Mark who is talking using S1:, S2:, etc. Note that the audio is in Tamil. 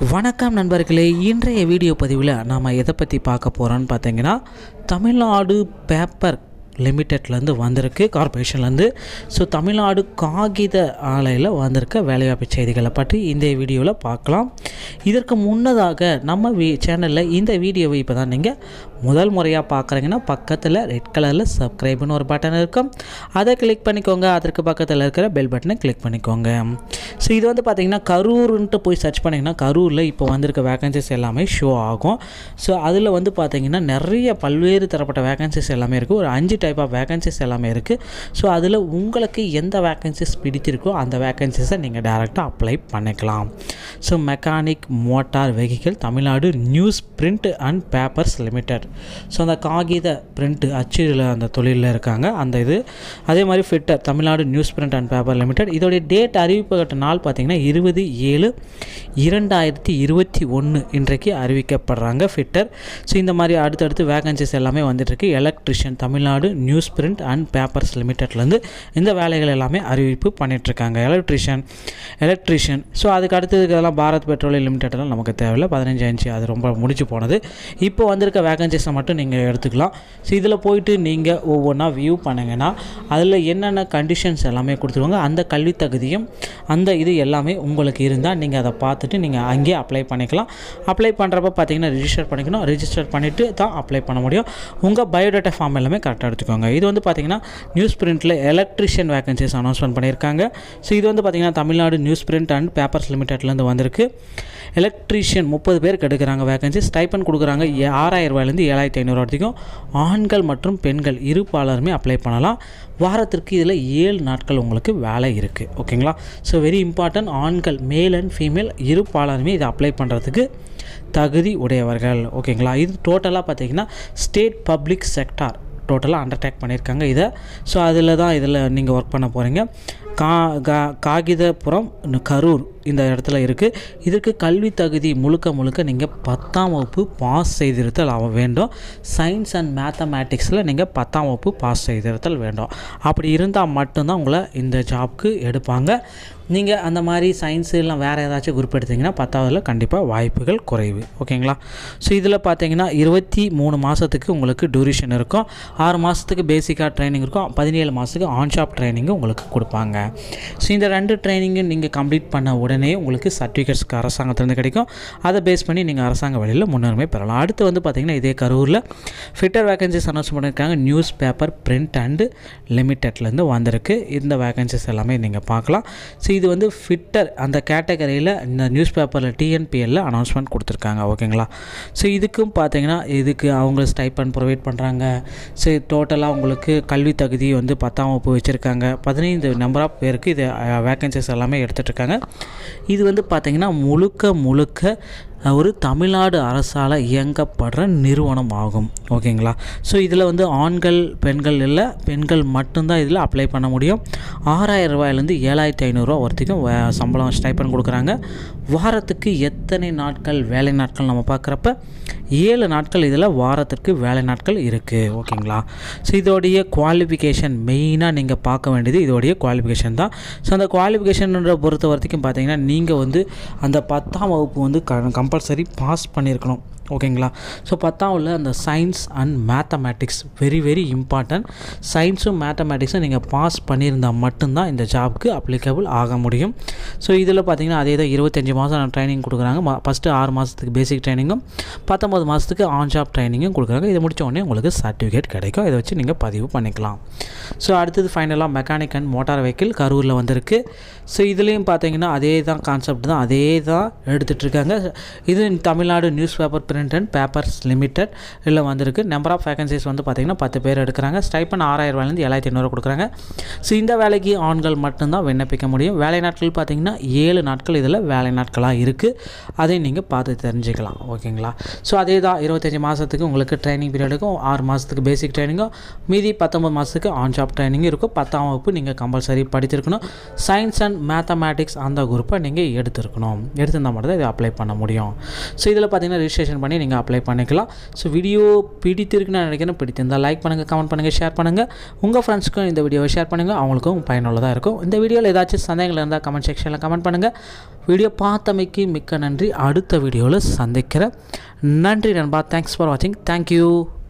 S1: வணக்கம் நண்பர்களே இன்றைய வீடியோ பதிவில் நாம் எதை பற்றி பார்க்க போகிறோன்னு பார்த்தீங்கன்னா தமிழ்நாடு பேப்பர் லிமிட்டட்லேருந்து வந்திருக்கு கார்பரேஷன்லேருந்து ஸோ தமிழ்நாடு காகித ஆலையில் வந்திருக்க வேலைவாய்ப்பு செய்திகளை பற்றி இந்த வீடியோவில் பார்க்கலாம் இதற்கு முன்னதாக நம்ம வீ சேனலில் இந்த வீடியோவை இப்போ தான் நீங்கள் முதல் முறையாக பார்க்குறீங்கன்னா பக்கத்தில் ரெட் கலரில் சப்ஸ்கிரைப்னு ஒரு பட்டன் இருக்கும் அதை கிளிக் பண்ணிக்கோங்க அதற்கு பக்கத்தில் இருக்கிற பெல் பட்டனை கிளிக் பண்ணிக்கோங்க ஸோ இது வந்து பார்த்திங்கன்னா கரூர்ன்ட்டு போய் சர்ச் பண்ணிங்கன்னா கரூரில் இப்போ வந்திருக்க வேகன்சிஸ் எல்லாமே ஷோ ஆகும் ஸோ அதில் வந்து பார்த்திங்கன்னா நிறைய பல்வேறு தரப்பட்ட வேகன்சிஸ் எல்லாமே இருக்குது ஒரு அஞ்சு டைப் ஆஃப் வேகன்சிஸ் எல்லாமே இருக்குது ஸோ அதில் உங்களுக்கு எந்த வேகன்சிஸ் பிடித்திருக்கோ அந்த வேகன்சிஸை நீங்கள் டேரெக்டாக அப்ளை பண்ணிக்கலாம் so mechanic motor vehicle Tamil Nadu news print and papers limited so அந்த காகித பிரிண்ட் அச்சில் அந்த தொழிலில் இருக்காங்க அந்த இது அதே மாதிரி fitter Tamil Nadu news print and paper limited இதோடைய டேட் அறிவிக்கப்பட்ட நாள் பார்த்திங்கன்னா இருபது ஏழு இரண்டாயிரத்தி இருபத்தி ஒன்று இன்றைக்கு அறிவிக்கப்படுறாங்க ஃபிட்டர் ஸோ இந்த மாதிரி அடுத்தடுத்து வேகன்சிஸ் எல்லாமே வந்துட்டுருக்கு electrician Tamil Nadu news print and papers லிமிட்டட்லேருந்து இந்த வேலைகள் எல்லாமே அறிவிப்பு பண்ணிகிட்ருக்காங்க எலக்ட்ரிஷியன் எலக்ட்ரிஷியன் ஸோ அதுக்கு அடுத்ததுக்கு இதெல்லாம் பாரத் பெட்ரோலியம் லிமிடெட்லாம் நமக்கு தேவையில்லை பதினஞ்சு இன்ச்சு அது ரொம்ப முடிச்சு போனது இப்போ வந்திருக்க வேகன்சிஸை மட்டும் நீங்கள் எடுத்துக்கலாம் ஸோ இதில் போயிட்டு நீங்கள் ஒவ்வொன்றா வியூ பண்ணிங்கன்னா அதில் என்னென்ன கண்டிஷன்ஸ் எல்லாமே கொடுத்துருவாங்க அந்த கல்வி தகுதியும் அந்த இது எல்லாமே உங்களுக்கு இருந்தால் நீங்கள் அதை பார்த்துட்டு நீங்கள் அங்கேயே அப்ளை பண்ணிக்கலாம் அப்ளை பண்ணுறப்ப பார்த்தீங்கன்னா ரிஜிஸ்டர் பண்ணிக்கணும் ரிஜிஸ்டர் பண்ணிவிட்டு தான் அப்ளை பண்ண முடியும் உங்கள் பயோடேட்டா ஃபார்ம் எல்லாமே கரெக்டாக எடுத்துக்கோங்க இது வந்து பார்த்தீங்கன்னா நியூஸ் பிரிண்ட்டில் எலக்ட்ரிஷியன் வேகன்சிஸ் அனௌன்ஸ்மெண்ட் பண்ணியிருக்காங்க ஸோ இது வந்து பார்த்தீங்கன்னா Tamil Nadu news print and papers லிமிடெட்லேருந்து வந்திருக்கு எலக்ட்ரீஷியன் முப்பது பேருக்கு எடுக்கிறாங்க வேகன்சி ஸ்டைப்பன் கொடுக்குறாங்க ஏ- ஆறாயிரம் ரூபாயிலேருந்து ஏழாயிரத்தி ஐநூறு வரைக்கும் ஆண்கள் மற்றும் பெண்கள் இரு பாலருமே அப்ளை பண்ணலாம் வாரத்திற்கு இதில் ஏழு நாட்கள் உங்களுக்கு வேலை இருக்குது ஓகேங்களா ஸோ வெரி இம்பார்ட்டன்ட் ஆண்கள் மேல் அண்ட் ஃபீமேல் இரு பாலருமே இதை அப்ளை பண்ணுறதுக்கு தகுதி உடையவர்கள் ஓகேங்களா இது டோட்டலாக பார்த்தீங்கன்னா ஸ்டேட் பப்ளிக் செக்டார் டோட்டலாக அண்டர்டேக் பண்ணியிருக்காங்க இதை ஸோ அதில் தான் இதில் நீங்கள் ஒர்க் பண்ண போகிறீங்க கா கா காகிதபுரம் ந- கரூர் இந்த இடத்துல இருக்குது இதற்கு கல்வி தகுதி முழுக்க முழுக்க நீங்கள் பத்தாம் வகுப்பு பாஸ் செய்திருத்தல் அவ வேண்டும் சயின்ஸ் அண்ட் மேத்தமேட்டிக்ஸில் நீங்கள் பத்தாம் வகுப்பு பாஸ் செய்திருத்தல் வேண்டும் அப்படி இருந்தால் மட்டும்தான் உங்களை இந்த ஜாப்க்கு எடுப்பாங்க நீங்கள் அந்த மாதிரி சயின்ஸ் இல்லை வேறு ஏதாச்சும் குரூப் எடுத்தீங்கன்னா பத்தாவதுல கண்டிப்பாக வாய்ப்புகள் குறைவு ஓகேங்களா ஸோ இதில் பார்த்தீங்கன்னா இருபத்தி மூணு மாதத்துக்கு உங்களுக்கு டூரேஷன் இருக்கும் ஆறு மாதத்துக்கு பேசிக்காக ட்ரைனிங் இருக்கும் பதினேழு மாதத்துக்கு ஆன்ஷாப் ட்ரைனிங்கும் உங்களுக்கு கொடுப்பாங்க ஸோ இந்த ரெண்டு ட்ரைனிங்கும் நீங்கள் கம்ப்ளீட் பண்ண உடனே உங்களுக்கு சர்டிஃபிகேட்ஸ்க்கு அரசாங்கத்திலேருந்து கிடைக்கும் அதை பேஸ் பண்ணி நீங்கள் அரசாங்க வழியில் முன்னுரிமை பெறலாம் அடுத்து வந்து பார்த்திங்கன்னா இதே கரூரில் ஃபிட்டர் வேகன்சிஸ் அனௌன்ஸ் பண்ணியிருக்காங்க நியூஸ் பேப்பர் பிரிண்ட் அண்டு லிமிட்டட்லேருந்து வந்திருக்கு இந்த வேகன்சிஸ் எல்லாமே நீங்கள் பார்க்கலாம் ஸோ இது வந்து ஃபிட்டர் அந்த கேட்டகரியில் இந்த நியூஸ் பேப்பரில் டிஎன்பிஎல்ல அனௌன்ஸ்மெண்ட் கொடுத்துருக்காங்க ஓகேங்களா ஸோ இதுக்கும் பார்த்தீங்கன்னா இதுக்கு அவங்க ஸ்டைப்பன் ப்ரொவைட் பண்ணுறாங்க ஸோ டோட்டலாக உங்களுக்கு கல்வி தகுதி வந்து பத்தாம் வகுப்பு வச்சுருக்காங்க பதினைந்து நம்பர் ஆஃப் பேருக்கு இது வேகன்சிஸ் எல்லாமே எடுத்துகிட்டு இருக்காங்க இது வந்து பார்த்திங்கன்னா முழுக்க முழுக்க அஹ், ஒரு தமிழ்நாடு அரசால் இயங்கப்படுற நிறுவனம் ஆகும் ஓகேங்களா ஸோ இதில் வந்து ஆண்கள் பெண்கள் இல்லை பெண்கள் மட்டும்தான் இதில் அப்ளை பண்ண முடியும் ஆறாயிரம் ரூபாயிலேருந்து ஏழாயிரத்தி ஐநூறுரூவா வரைக்கும் வே- சம்பளம் ஸ்டைப்பன் கொடுக்குறாங்க வாரத்துக்கு எத்தனை நாட்கள் வேலை நாட்கள் நம்ம பார்க்குறப்ப ஏழு நாட்கள் இதில் வாரத்திற்கு வேலை நாட்கள் இருக்குது ஓகேங்களா ஸோ இதோடைய குவாலிஃபிகேஷன் மெயினாக நீங்கள் பார்க்க வேண்டியது இதோடைய குவாலிஃபிகேஷன் தான் ஸோ அந்த குவாலிஃபிகேஷன்ற பொறுத்த வரைக்கும் பார்த்தீங்கன்னா நீங்கள் வந்து அந்த பத்தாம் வகுப்பு வந்து க கம்பல்சரி பாஸ் பண்ணியிருக்கணும் ஓகேங்களா ஸோ பத்தாவில் அந்த science and mathematics very very important சயின்ஸும் மேத்தமேட்டிக்ஸும் நீங்கள் பாஸ் பண்ணியிருந்தால் மட்டும்தான் இந்த ஜாப்க்கு அப்ளிகபிள் ஆக முடியும் ஸோ இதில் பார்த்தீங்கன்னா அதே தான் இருபத்தஞ்சி மாதம் ட்ரைனிங் கொடுக்குறாங்க ஃபஸ்ட்டு ஆறு மாதத்துக்கு பேசிக் ட்ரைனிங்கும் பத்தொம்பது மாதத்துக்கு ஆன் ஜாப் ட்ரைனிங்கும் கொடுக்குறாங்க இதை முடிச்ச உடனே உங்களுக்கு சர்டிஃபிகேட் கிடைக்கும் இதை வச்சு நீங்கள் பதிவு பண்ணிக்கலாம் ஸோ அடுத்தது ஃபைனலாக மெக்கானிக் அண்ட் மோட்டார் வெஹிக்கிள் கரூரில் வந்திருக்கு ஸோ இதுலேயும் பார்த்தீங்கன்னா அதே தான் கான்செப்ட் தான் அதே தான் எடுத்துகிட்டு இருக்காங்க இது Tamil Nadu news paper print and papers limited இதில் வந்திருக்கு நம்பர் ஆஃப் வேகன்சிஸ் வந்து பார்த்தீங்கன்னா பத்து பேர் எடுக்கிறாங்க ஸ்டைப்பன் ஆறாயிரம் ரூபாயிலேருந்து ஏழாயிரத்தி ஐநூறு கொடுக்குறாங்க ஸோ இந்த வேலைக்கு ஆண்கள் மட்டும்தான் விண்ணப்பிக்க முடியும் வேலை நாட்கள் பார்த்தீங்கன்னா ஏழு நாட்கள் இதில் வேலை நாட்களாக இருக்குது அதை நீங்கள் பார்த்து தெரிஞ்சுக்கலாம் ஓகேங்களா ஸோ அதே தான் இருபத்தஞ்சி மாதத்துக்கு உங்களுக்கு ட்ரைனிங் பீரியடுக்கும் ஆறு மாதத்துக்கு பேசிக் ட்ரைனிங்கும் மீதி பத்தொம்பது மாதத்துக்கு ஆன் ஜாப் ட்ரைனிங்கும் இருக்கும் பத்தாம் வகுப்பு நீங்கள் கம்பல்சரி படித்திருக்கணும் சயின்ஸ் அண்ட் அண்ட் மேத்தமேட்டிக்ஸ் அந்த குரூப்பை நீங்கள் எடுத்துருக்கணும் எடுத்திருந்தால் மட்டும் தான் இதை அப்ளை பண்ண முடியும் ஸோ இதில் பார்த்தீங்கன்னா ரிஜிஸ்ட்ரேஷன் பண்ணி நீங்கள் அப்ளை பண்ணிக்கலாம் ஸோ வீடியோ பிடித்திருக்குன்னு நான் நினைக்கிறேன் பிடித்திருந்தால் லைக் பண்ணுங்கள் கமெண்ட் பண்ணுங்கள் ஷேர் பண்ணுங்கள் உங்கள் ஃப்ரெண்ட்ஸ்க்கும் இந்த வீடியோவை ஷேர் பண்ணுங்கள் அவங்களுக்கும் பயனுள்ளதாக இருக்கும் இந்த வீடியோவில் ஏதாச்சும் சந்தேகங்கள் இருந்தால் கமெண்ட் செக்ஷனில் கமெண்ட் பண்ணுங்கள் வீடியோ பார்த்தமைக்கு மிக்க நன்றி அடுத்த வீடியோவில் சந்திக்கிறேன் நன்றி நண்பா தேங்க்ஸ் ஃபார் வாட்சிங் தேங்க்யூ